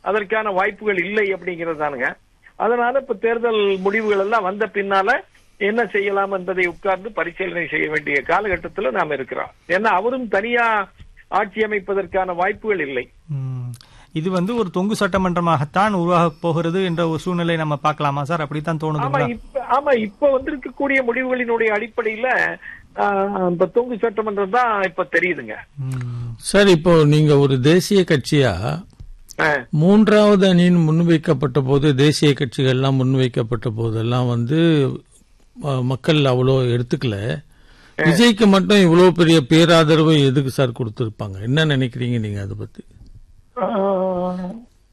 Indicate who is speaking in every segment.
Speaker 1: அதற்கான வாய்ப்புகள் இல்லை அப்படிங்கிறது தானுங்க அதனால இப்ப தேர்தல் முடிவுகள் எல்லாம் வந்த பின்னால என்ன செய்யலாம் என்பதை உட்கார்ந்து பரிசீலனை செய்ய வேண்டிய காலகட்டத்தில் நாம் இருக்கிறோம் ஏன்னா அவரும் தனியா ஆட்சி அமைப்பதற்கான வாய்ப்புகள் இல்லை
Speaker 2: ம். இது வந்து ஒரு தொங்கு சட்டமன்றமாகத்தான் உருவாக போகிறது என்ற ஒரு சூழ்நிலை நம்ம பார்க்கலாமா சார் அப்படித்தான்
Speaker 1: ஆமா
Speaker 2: தோணுதுங்களா
Speaker 1: இப்ப ஆமா இப்ப வந்திருக்கக்கூடிய முடிவுகளினுடைய அடிப்படையில ஆஹ், இப்ப தொங்கு சட்டமன்றம் தான் இப்ப தெரியுதுங்க
Speaker 2: ம்.
Speaker 3: சார் இப்போ நீங்க ஒரு தேசிய கட்சியா
Speaker 1: ஆஹ்,
Speaker 3: மூன்றாவது அணியின் முன்வைக்கப்பட்ட போது தேசிய கட்சிகள்லாம் முன்வைக்கப்பட்ட போதெல்லாம் வந்து அஹ், மக்கள் அவ்வளோ எடுத்துக்கல விஜய்க்கு மட்டும் இவ்வளவு பெரிய பேராதரவு எதுக்கு சார் கொடுத்திருப்பாங்க என்ன நினைக்கிறீங்க நீங்க அதை பத்தி
Speaker 1: ஆஹ்,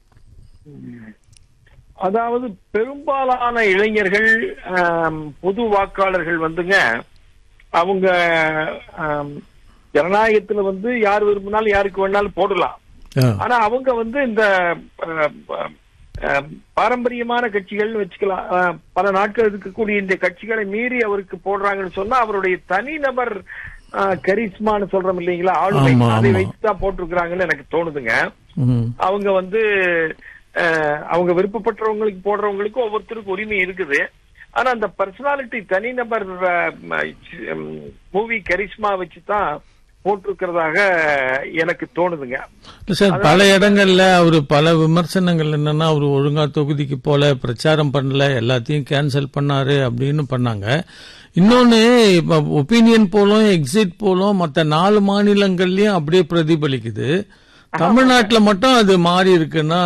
Speaker 1: அதாவது பெரும்பாலான இளைஞர்கள் ஆம், பொது வாக்காளர்கள் வந்துங்க அவங்க ஆம், ஜனநாயகத்துல வந்து யார் விரும்பினாலும் யாருக்கு வேணாலும் போடலாம்
Speaker 3: ஆ,
Speaker 1: ஆனா அவங்க வந்து இந்த அஹ், அஹ், பாரம்பரியமான கட்சிகள்னு வச்சுக்கலாம் அஹ், பல நாட்கள் இருக்கக்கூடிய இந்த கட்சிகளை மீறி அவருக்கு போடுறாங்கன்னு சொன்னா அவருடைய தனிநபர் அஹ், கரிஸ்மான்னு சொல்றோம் இல்லைங்களா ஆளுமை
Speaker 3: ஆமா,
Speaker 1: அதை
Speaker 3: ஆமா.
Speaker 1: வைத்துதான் போட்டிருக்கிறாங்கன்னு எனக்கு தோணுதுங்க
Speaker 3: ம்,
Speaker 1: அவங்க வந்து அஹ், அவங்க விருப்பப்பட்டவங்களுக்கு போடுறவங்களுக்கு ஒவ்வொருத்தருக்கும் உரிமை இருக்குது ஆனா அந்த பர்சனாலிட்டி தனிநபர் மூவி கரிஸ்மா வச்சுதான் போட்டிருக்கிறதாக எனக்கு தோணுதுங்க
Speaker 3: இல்ல சார் பல இடங்கள்ல அவரு பல விமர்சனங்கள் என்னன்னா அவரு ஒழுங்கா தொகுதிக்கு போல பிரச்சாரம் பண்ணல எல்லாத்தையும் கேன்சல் பண்ணாரு அப்படின்னு பண்ணாங்க இன்னொன்னு இப்ப ஒப்பீனியன் போலும் எக்ஸிட் போலும் மத்த நாலு மாநிலங்கள்லயும் அப்படியே பிரதிபலிக்குது தமிழ்நாட்டுல மட்டும் அது மாறி இருக்குன்னா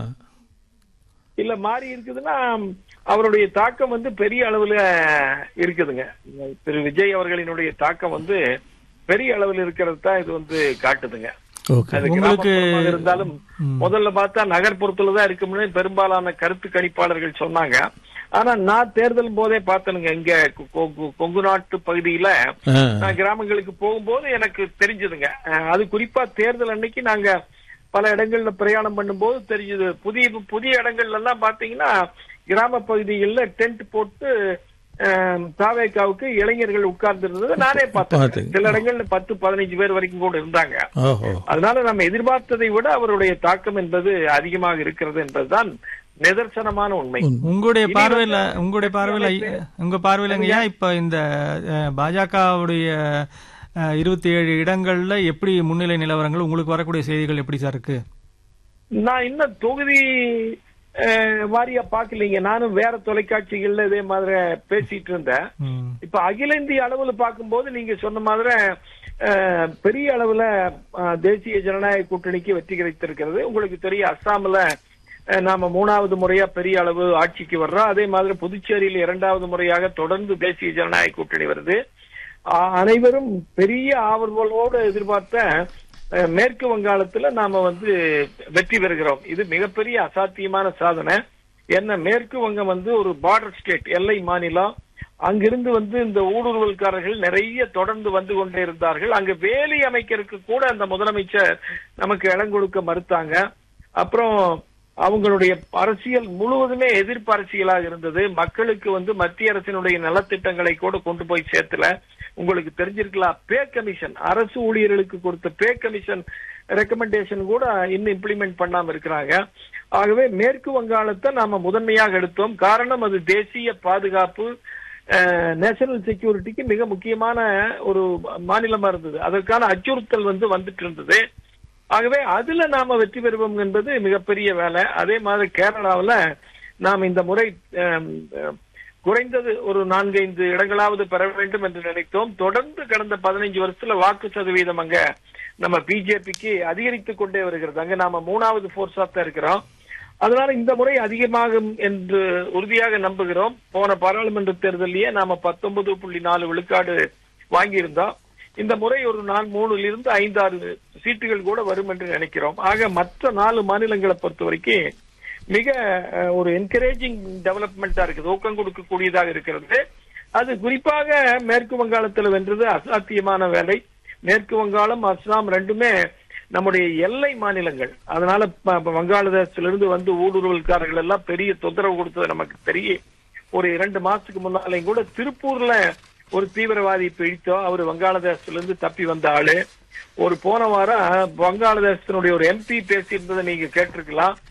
Speaker 1: இல்ல மாறி இருக்குதுன்னா அவருடைய தாக்கம் வந்து பெரிய அளவுல இருக்குதுங்க திரு விஜய் அவர்களினுடைய தாக்கம் வந்து பெரிய அளவில் இருக்கிறது தான் இது வந்து காட்டுதுங்க
Speaker 3: ஓகே
Speaker 1: அது
Speaker 2: உங்களுக்கு-
Speaker 1: கிராமப்புறமாக இருந்தாலும் முதல்ல பார்த்தா நகர்ப்புறத்துல தான் இருக்கும்னு பெரும்பாலான கருத்து கணிப்பாளர்கள் சொன்னாங்க ஆனா நான் தேர்தல் போதே பார்த்தனுங்க இங்க கொ- கொ- கொங்கு நாட்டு பகுதியில
Speaker 3: ஆ,
Speaker 1: நான் கிராமங்களுக்கு போகும்போது எனக்கு தெரிஞ்சதுங்க அஹ் அது குறிப்பா தேர்தல் அன்னைக்கு நாங்க பல இடங்கள்ல பிரயாணம் பண்ணும்போது தெரிஞ்சது புதிய புதிய இடங்கள்ல எல்லாம் பாத்தீங்கன்னா கிராம பகுதிகளில் டென்ட் போட்டு அஹ், தாவேக்காவுக்கு இளைஞர்கள் உட்கார்ந்து இருந்தது நானே பார்த்தேன்
Speaker 3: பார்த்தீங்க.
Speaker 1: சில இடங்கள்ல பத்து பதினஞ்சு பேர் வரைக்கும் கூட இருந்தாங்க
Speaker 3: ஓஹோ
Speaker 1: அதனால நம்ம எதிர்பார்த்ததை விட அவருடைய தாக்கம் என்பது அதிகமாக இருக்கிறது என்பதுதான் நிதர்சனமான உண்மை
Speaker 2: உங்களுடைய பார்வையில உங்களுடைய பார்வையில ஐயா- உங்க பார்வையில ஐயா இப்ப இந்த அஹ், பாஜகவுடைய இருபத்தி ஏழு இடங்கள்ல எப்படி முன்னிலை நிலவரங்கள் உங்களுக்கு வரக்கூடிய செய்திகள் எப்படி சார் இருக்கு
Speaker 1: நான் இன்னும் தொகுதி அஹ், வாரியா பாக்கலீங்க நானும் வேற தொலைக்காட்சிகள்ல இதே மாதிரி பேசிட்டு இருந்தேன்
Speaker 2: ம்.
Speaker 1: இப்ப அகில இந்திய அளவுல பார்க்கும்போது நீங்க சொன்ன மாதிரி அஹ், பெரிய அளவுல அஹ், தேசிய ஜனநாயக கூட்டணிக்கு வெற்றி கிடைத்திருக்கிறது உங்களுக்கு தெரியும் அஸ்ஸாம்ல அஹ், நாம மூணாவது முறையா பெரிய அளவு ஆட்சிக்கு வர்றோம் அதே மாதிரி புதுச்சேரியில் இரண்டாவது முறையாக தொடர்ந்து தேசிய ஜனநாயக கூட்டணி வருது அ- அனைவரும் பெரிய ஆவல்களோடு எதிர்பார்த்த அஹ், மேற்கு வங்காளத்துல நாம வந்து வெற்றி பெறுகிறோம் இது மிகப்பெரிய அசாத்தியமான சாதனை என்ன மேற்கு வங்கம் வந்து ஒரு பார்டர் ஸ்டேட் எல்லை மாநிலம் அங்கிருந்து வந்து இந்த ஊடுருவல்காரர்கள் நிறைய தொடர்ந்து வந்து கொண்டே இருந்தார்கள் அங்கு வேலி அமைக்கிறதுக்கு கூட அந்த முதலமைச்சர் நமக்கு இடம் கொடுக்க மறுத்தாங்க அப்புறம் அவங்களுடைய அரசியல் முழுவதுமே எதிர்ப்பு அரசியலாக இருந்தது மக்களுக்கு வந்து மத்திய அரசினுடைய நலத்திட்டங்களை கூட கொண்டு போய் சேர்த்துல உங்களுக்கு தெரிஞ்சிருக்கலாம் பே கமிஷன் அரசு ஊழியர்களுக்கு கொடுத்த பே கமிஷன் ரெக்கமெண்டேஷன் கூட இன்னும் இம்ப்ளிமெண்ட் பண்ணாம இருக்கிறாங்க ஆகவே மேற்கு வங்காளத்தை நாம முதன்மையாக எடுத்தோம் காரணம் அது தேசிய பாதுகாப்பு நேஷனல் செக்யூரிட்டிக்கு மிக முக்கியமான ஒரு மாநிலமா இருந்தது அதற்கான அச்சுறுத்தல் வந்து வந்துட்டு இருந்தது ஆகவே அதுல நாம வெற்றி பெறுவோம் என்பது மிகப்பெரிய வேலை அதே மாதிரி கேரளாவுல நாம் இந்த முறை அஹ், அஹ், குறைந்தது ஒரு நான்கைந்து இடங்களாவது பெற வேண்டும் என்று நினைத்தோம் தொடர்ந்து கடந்த பதினைஞ்சு வருஷத்துல வாக்கு சதவீதம் அங்க நம்ம பிஜேபிக்கு அதிகரித்துக் கொண்டே வருகிறது அங்க நாம மூணாவது போர்ஸா தான் இருக்கிறோம் அதனால இந்த முறை அதிகமாகும் என்று உறுதியாக நம்புகிறோம் போன பாராளுமன்ற தேர்தலிலேயே நாம பத்தொன்பது புள்ளி நாலு விழுக்காடு வாங்கியிருந்தோம் இந்த முறை ஒரு நான் மூணுல இருந்து ஐந்தாறு சீட்டுகள் கூட வரும் என்று நினைக்கிறோம் ஆக மற்ற நாலு மாநிலங்களை பொறுத்த வரைக்கும் மிக அஹ், ஒரு என்கரேஜிங் டெவலப்மெண்டா இருக்குது ஊக்கம் கொடுக்கக்கூடியதாக இருக்கிறது அது குறிப்பாக மேற்கு வங்காளத்தில் வென்றது அசாத்தியமான வேலை மேற்கு வங்காளம் அஸ்ஸாம் ரெண்டுமே நம்முடைய எல்லை மாநிலங்கள் அதனால ப- ப- வங்காளதேசத்திலிருந்து வந்து ஊடுருவல்காரர்கள் எல்லாம் பெரிய தொந்தரவு கொடுத்தது நமக்கு தெரியும் ஒரு இரண்டு மாசத்துக்கு முன்னாலையும் கூட திருப்பூர்ல ஒரு தீவிரவாதி பிடித்தோம் அவர் வங்காளதேசத்திலிருந்து தப்பி வந்த ஆளு ஒரு போன வாரம் வங்காளதேசத்தினுடைய ஒரு எம்பி பேசியிருந்ததை நீங்க கேட்டிருக்கலாம்